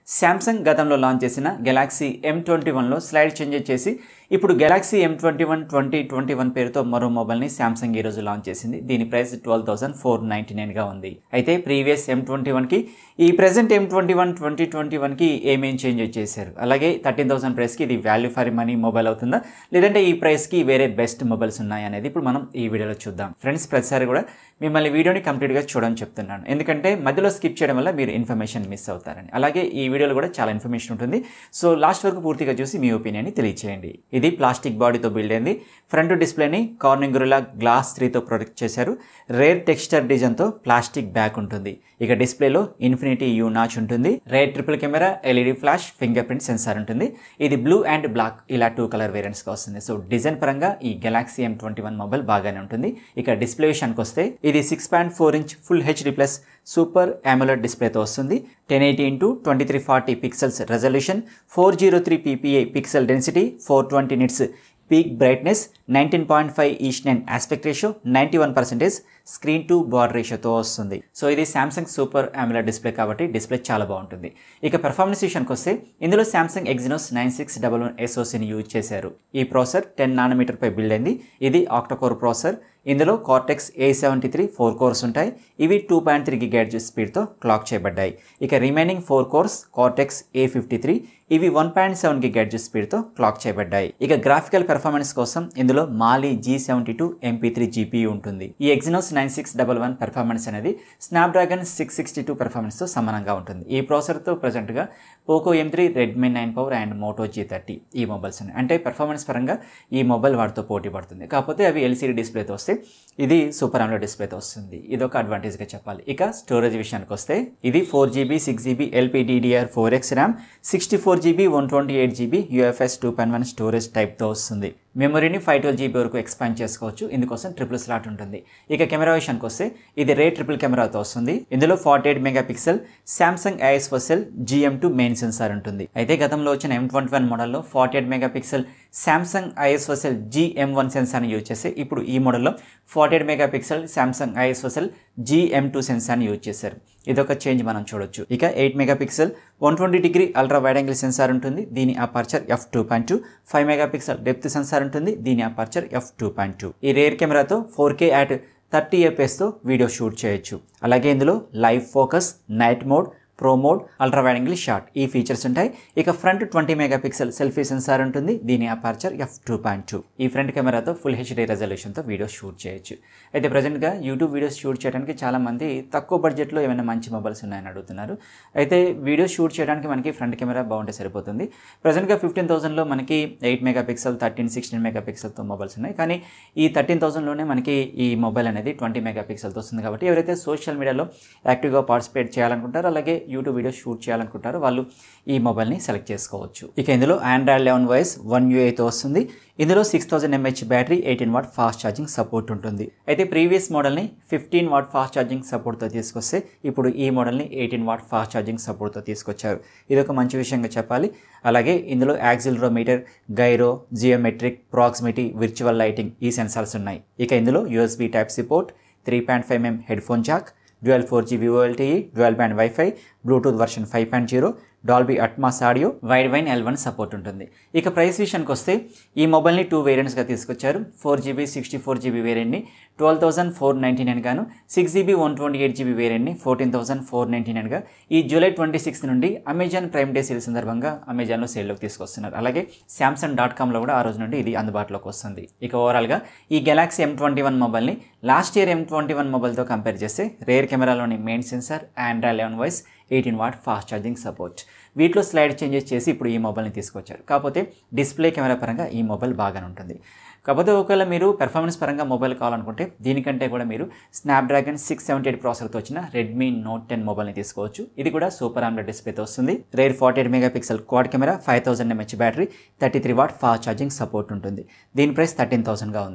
Samsung గతంలో launch చేసిన Galaxy M twenty వన్లో స్లైడ్ చేంజ్ చేసి ఇప్పుడు Galaxy M twenty one twenty twenty one పేరుతో మరో మొబైల్ని శాంసంగ్ ఈ రోజు లాంచ్ చేసింది దీని price twelve thousand four ninety నైన్గా ఉంది అయితే ప్రీవియస్ ఎం ట్వంటీ వన్కి ఈ present M twenty one twenty twenty వన్కి ఏమేం చేంజ్ చేశారు అలాగే థర్టీన్ థౌసండ్ ప్రైస్కి ఇది వాల్యూ ఫర్ మనీ మొబైల్ అవుతుందా లేదంటే ఈ ప్రైస్కి వేరే బెస్ట్ మొబైల్స్ ఉన్నాయి అనేది ఇప్పుడు మనం ఈ వీడియోలో చూద్దాం ఫ్రెండ్స్ ప్రతిసారి కూడా మిమ్మల్ని వీడియోని కంప్లీట్గా చూడని చెప్తున్నాను ఎందుకంటే మధ్యలో స్కిప్ చేయడం వల్ల మీరు ఇన్ఫర్మేషన్ మిస్ అవుతారని అలాగే ఈ వీడియోలో కూడా చాలా ఇన్ఫర్మేషన్ ఉంటుంది సో లాస్ట్ వరకు పూర్తిగా చూసి మీ ఒపీనియన్ని తెలియచేయండి ఇది ప్లాస్టిక్ బాడీతో బిల్డ్ అయింది ఫ్రంట్ డిస్ప్లేని కార్నింగ్ గురిలా గ్లాస్ త్రీతో ప్రొటెక్ట్ చేశారు రేర్ టెక్స్చర్ డిజైన్తో ప్లాస్టిక్ బ్యాక్ ఉంటుంది ఇక డిస్ప్లేలో ఇన్ఫినిటీ యూ నాచ్ ఉంటుంది rear triple camera LED flash fingerprint sensor ఉంటుంది ఇది బ్లూ అండ్ బ్లాక్ ఇలా టూ కలర్ వేరియంట్స్గా వస్తుంది సో డిజైన్ పరంగా ఈ Galaxy M twenty one mobile బాగానే ఉంటుంది ఇక డిస్ప్లే విషయానికి వస్తే ఇది six point four inch full HD plus super AMOLED డిస్ప్లేతో వస్తుంది ten eighty into twenty three forty pixels resolution four zero three PPI pixel density four twenty nits peak brightness nineteen point five each nine aspect ratio ninety one percentage screen to bar రేషియోతో వస్తుంది so ఇది Samsung super AMOLED display కాబట్టి display చాలా బాగుంటుంది ఇక performance విషయానికి వస్తే ఇందులో Samsung Exynos nine six double one ఎస్ఓసిని యూజ్ చేశారు ఈ ప్రాసెసర్ టెన్ నానోమీటర్పై బిల్డ్ అయింది ఇది ఆక్టోకోర్ ప్రాసెసర్ ఇందులో Cortex A seventy three four cores ఉంటాయి ఇవి టూ పాయింట్ త్రీ గిగాడ్జ్ స్పీడ్తో క్లాక్ చేయబడ్డాయి ఇక remaining four cores Cortex A fifty three ఇవి వన్ పాయింట్ సెవెన్ గిగాడ్జ్ స్పీడ్తో క్లాక్ చేయబడ్డాయి ఇక గ్రాఫికల్ పెర్ఫార్మెన్స్ కోసం ఇందులో Mali G seventy two MP three GP ఉంటుంది ఈ Exynos nine six double one performance అనేది స్నాప్డ్రాగన్ సిక్స్ సిక్స్టీ టూ పెర్ఫార్మెన్స్తో సమానంగా ఉంటుంది ఈ ప్రాసెసర్తో ప్రజెంట్గా Poco M three Redmi nine power and Moto G thirty ఈ మొబైల్స్ ఉన్నాయి అంటే పెర్ఫార్మెన్స్ పరంగా ఈ మొబైల్ వాటితో పోటీ పడుతుంది కాకపోతే అవి ఎల్సీడీ డిస్ప్లేతో వస్తే ఇది సూపర్ ఆమ్లో డిస్ప్లేతో వస్తుంది ఇది ఒక అడ్వాంటేజ్గా చెప్పాలి ఇక స్టోరేజ్ విషయానికి వస్తే ఇది four GB six GB LPDDR four X RAM sixty four GB one twenty eight GB UFS two point one storage టైప్తో వస్తుంది మెమరీని ఫైవ్ ట్వెల్వ్ జీబీ వరకు ఎక్స్పాండ్ చేసుకోవచ్చు ఇందుకోసం ట్రిపుల్ స్లాట్ ఉంటుంది ఇక కెమెరా విషయానికి వస్తే ఇది రే ట్రిపుల్ కెమెరాతో వస్తుంది ఇందులో forty eight megapixel Samsung ISOCELL GM two main sensor ఉంటుంది అయితే గతంలో వచ్చిన ఎం ట్వంటీ వన్ మోడల్లో forty eight megapixel Samsung ISOCELL GM one సెన్సార్ని యూజ్ చేస్తే ఇప్పుడు ఈ మోడల్లో forty eight megapixel Samsung ISOCELL GM two సెన్సార్ని యూజ్ చేశారు ఇదొక చేంజ్ మనం చూడొచ్చు ఇక eight megapixel one twenty degree ultra wide angle sensor ఉంటుంది దీని aperture F two point two five megapixel depth sensor ఉంటుంది దీని aperture F two point two ఈ రేర్ కెమెరాతో ఫోర్ కే యాట్ థర్టీ ఎఫ్ఎస్తో వీడియో షూట్ చేయొచ్చు అలాగే ఇందులో live focus night mode pro mode ultra wide angle shot ఈ features ఉంటాయి ఇక front twenty megapixel selfie sensor ఉంటుంది దీని aperture F two point two ఈ ఫ్రంట్ కెమెరాతో ఫుల్ హెచ్డీ రెజల్యూషన్తో వీడియో షూట్ చేయొచ్చు అయితే ప్రజెంట్గా యూట్యూబ్ వీడియోస్ షూట్ చేయడానికి చాలామంది తక్కువ బడ్జెట్లో ఏమైనా మంచి మొబైల్స్ ఉన్నాయని అడుగుతున్నారు అయితే వీడియో షూట్ చేయడానికి మనకి ఫ్రంట్ కెమెరా బాగుంటే సరిపోతుంది ప్రజెంట్గా ఫిఫ్టీన్ థౌసండ్లో మనకి eight megapixel thirteen sixteen మెగా పిక్సెల్తో మొబైల్స్ ఉన్నాయి కానీ ఈ థర్టీన్ థౌసండ్లోనే మనకి ఈ మొబైల్ అనేది ట్వంటీ మెగా పిక్సెల్తో వస్తుంది కాబట్టి ఎవరైతే సోషల్ మీడియాలో యాక్టివ్గా పార్టిసిపేట్ చేయాలనుకుంటారో అలాగే యూట్యూబ్ వీడియో షూట్ చేయాలనుకుంటారో వాళ్ళు ఈ మొబైల్ని సెలెక్ట్ చేసుకోవచ్చు ఇక ఇందులో ఆండ్రాయిడ్ లెవెన్ వాయిస్ వన్ యూఐతో వస్తుంది ఇందులో six thousand MH battery eighteen watt fast charging support ఉంటుంది అయితే ప్రీవియస్ మోడల్ని ఫిఫ్టీన్ వాట్ ఫాస్ట్ ఛార్జింగ్ సపోర్ట్తో తీసుకొస్తే ఇప్పుడు ఈ మోడల్ని ఎయిటీన్ వాట్ ఫాస్ట్ ఛార్జింగ్ సపోర్ట్తో తీసుకొచ్చారు ఇది ఒక మంచి విషయంగా చెప్పాలి అలాగే ఇందులో accelerometer gyro geometric proximity virtual lighting ఈ సెన్సార్స్ ఉన్నాయి ఇక ఇందులో USB type support three point five MM headphone jack dual four G VoLTE dual band WiFi Bluetooth version five point zero Dolby Atmos audio Widevine L one support ఉంటుంది ఇక price విషయానికి వస్తే ఈ మొబైల్ని two వేరియంట్స్గా తీసుకొచ్చారు four GB sixty four GB వేరియంట్ని twelve thousand four ninety nine గాను six GB one twenty eight GB వేరియంట్ని ఫోర్టీన్ థౌసండ్ ఫోర్ నైంటీ నైన్గా ఈ జూలై ట్వంటీ సిక్స్త్ నుండి అమెజాన్ ప్రైమ్ డే సేల్ సందర్భంగా అమెజాన్లో సేల్లోకి తీసుకొస్తున్నారు అలాగే శాంసంగ్ డాట్ కామ్లో కూడా ఆ రోజు నుండి ఇది అందుబాటులోకి వస్తుంది ఇక ఓవరాల్గా ఈ గెలాక్సీ ఎం ట్వంటీ వన్ మొబైల్ని last year M twenty one మొబైల్తో కంపేర్ చేస్తే రేర్ కెమెరాలోని main sensor Android eleven voice eighteen watt fast charging support వీటిలో స్లైడ్ చేంజెస్ చేసి ఇప్పుడు ఈ మొబైల్ని తీసుకొచ్చారు కాకపోతే డిస్ప్లే కెమెరా పరంగా ఈ మొబైల్ బాగానే ఉంటుంది కాకపోతే ఒకవేళ మీరు పెర్ఫార్మెన్స్ పరంగా మొబైల్ కావాలనుకుంటే దీనికంటే కూడా మీరు స్నాప్డ్రాగన్ సిక్స్ సెవెంటీ ఎయిట్ ప్రాసెసర్తో వచ్చిన రెడ్మీ నోట్ టెన్ మొబైల్ని తీసుకోవచ్చు ఇది కూడా సూపర్ ఆమ్లెట్ డిస్ప్లేతో వస్తుంది rear forty eight megapixel quad camera five thousand MH battery thirty three watt fast charging support ఉంటుంది దీని ప్రైస్ థర్టీన్ థౌసండ్గా ఉంది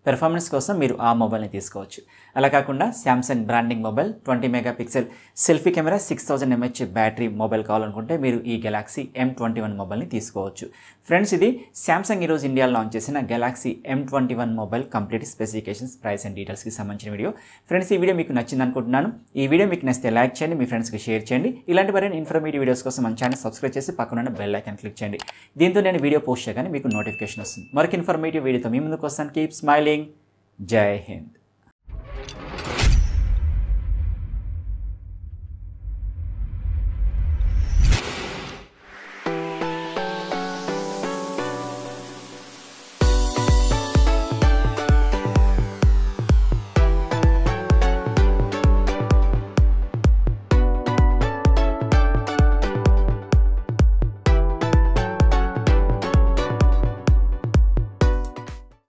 పెర్ఫార్మెన్స్ కోసం మీరు ఆ మొబైల్ని తీసుకోవచ్చు అలా కాకుండా Samsung branding mobile twenty megapixel selfie camera six thousand MH battery mobile కావాలనుకుంటే మీరు ఈ గెలాక్సీ ఎం ట్వంటీ వన్ మొబైల్ని తీసుకోవచ్చు ఫ్రెండ్స్ ఇది శాంసంగ్ ఈరోజు ఇండియాలో లాంచ్ చేసిన Galaxy M twenty one mobile complete specifications price and డీటెయిల్స్కి సంబంధించిన వీడియో ఫ్రెండ్స్ ఈ వీడియో మీకు నచ్చింది అనుకుంటున్నాను ఈ వీడియో మీకు నచ్చితే లైక్ చేయండి మీ ఫ్రెండ్స్కి షేర్ చేయండి ఇలాంటి మరిన్ని ఇన్ఫర్మేటివ్ వీడియోస్ కోసం మన ఛానల్ సబ్స్క్రైబ్ చేసి పక్కన బెల్ ఐకాన్ క్లిక్ చేయండి దీంతో నేను వీడియో పోస్ట్ చేయగానే మీకు నోటిఫికేషన్ వస్తుంది మరొక ఇన్ఫర్మేటివ్ వీడియోతో మీ ముందుకు వస్తాను కీప్ స్మైలింగ్ జై హింద్